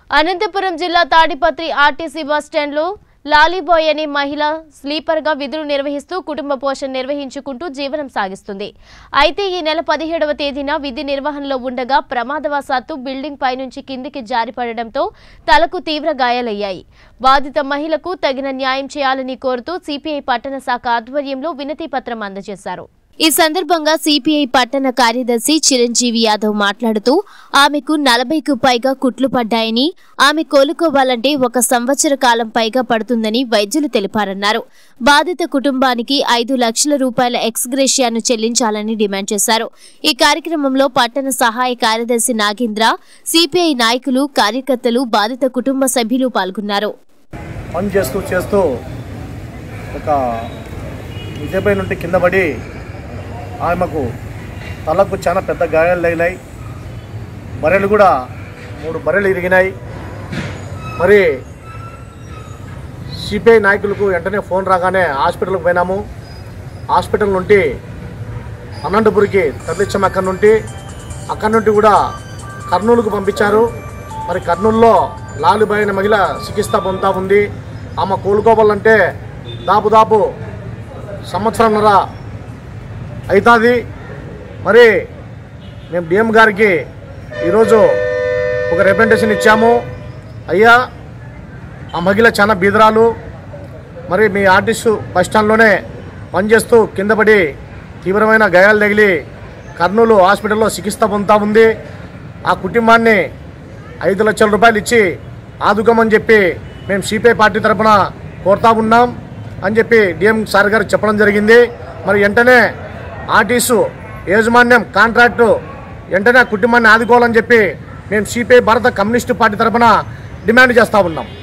అనంతపురం జిల్లా Tadipatri RTC bus స్టాండ్లో లాలీబాయ్ అనే మహిళ స్లీపర్గా విధులు నిర్వహిస్తూ కుటుంబ పోషణ నిర్వహించుకుంటూ జీవనం సాగిస్తుంది అయితే ఈ నెల పదిహేడవ తేదీన విధి నిర్వహణలో ఉండగా ప్రమాదవశాత్తు బిల్డింగ్ పైనుంచి కిందికి జారిపడడంతో తలకు తీవ్ర గాయాలయ్యాయి బాధిత మహిళకు తగిన న్యాయం చేయాలని కోరుతూ సిపిఐ పట్టణ శాఖ ఆధ్వర్యంలో వినతి పత్రం అందజేశారు ఈ సందర్భంగా సిపిఐ పట్టణ కార్యదర్శి చిరంజీవి యాదవ్ మాట్లాడుతూ ఆమెకు నలభైకు పైగా కుట్లు పడ్డాయని ఆమె కోలుకోవాలంటే ఒక సంవత్సర కాలం పైగా పడుతుందని వైద్యులు తెలిపారన్నారు బాధిత కుటుంబానికి ఐదు లక్షల రూపాయల ఎక్స్గ్రేషియాను చెల్లించాలని డిమాండ్ చేశారు ఈ కార్యక్రమంలో పట్టణ సహాయ కార్యదర్శి నాగేంద్ర సిపిఐ నాయకులు కార్యకర్తలు బాధిత కుటుంబ సభ్యులు పాల్గొన్నారు పని చేస్తూ చేస్తూ ఒక విజయపై నుండి కింద పడి ఆమెకు తలకు చాలా పెద్ద గాయాలు తగిలాయి బర్రెలు కూడా మూడు బర్రెలు ఇరిగినాయి మరి సిపిఐ నాయకులకు వెంటనే ఫోన్ రాగానే హాస్పిటల్కి పోయినాము హాస్పిటల్ నుండి అనంతపురికి తరలించాము అక్కడి నుండి అక్కడి నుండి కూడా కర్నూలుకు పంపించారు మరి కర్నూలులో లాలుబాయ్ అనే మహిళ చికిత్స పొందుతా ఉంది ఆమె కోలుకోవాలంటే దాపు దాపు సంవత్సరంన్నర అవుతుంది మరి మేము డిఎం గారికి ఈరోజు ఒక రిప్రజెంటేషన్ ఇచ్చాము అయ్యా ఆ మహిళ చాలా బీదరాలు మరి మీ ఆర్టీసు బస్ స్టాండ్లోనే పనిచేస్తూ కింద పడి తీవ్రమైన గాయాలు తగిలి కర్నూలు హాస్పిటల్లో చికిత్స పొందుతా ఉంది ఆ కుటుంబాన్ని ఐదు లక్షల రూపాయలు ఇచ్చి ఆదుకోమని చెప్పి మేము సిపిఐ పార్టీ తరఫున కోరుతా ఉన్నాం అని చెప్పి డిఎం సార్ గారు చెప్పడం జరిగింది మరి వెంటనే ఆర్టీసు యాజమాన్యం కాంట్రాక్టు వెంటనే ఆ కుటుంబాన్ని ఆదుకోవాలని చెప్పి మేము సిపిఐ భారత కమ్యూనిస్టు పార్టీ తరఫున డిమాండ్ చేస్తూ ఉన్నాం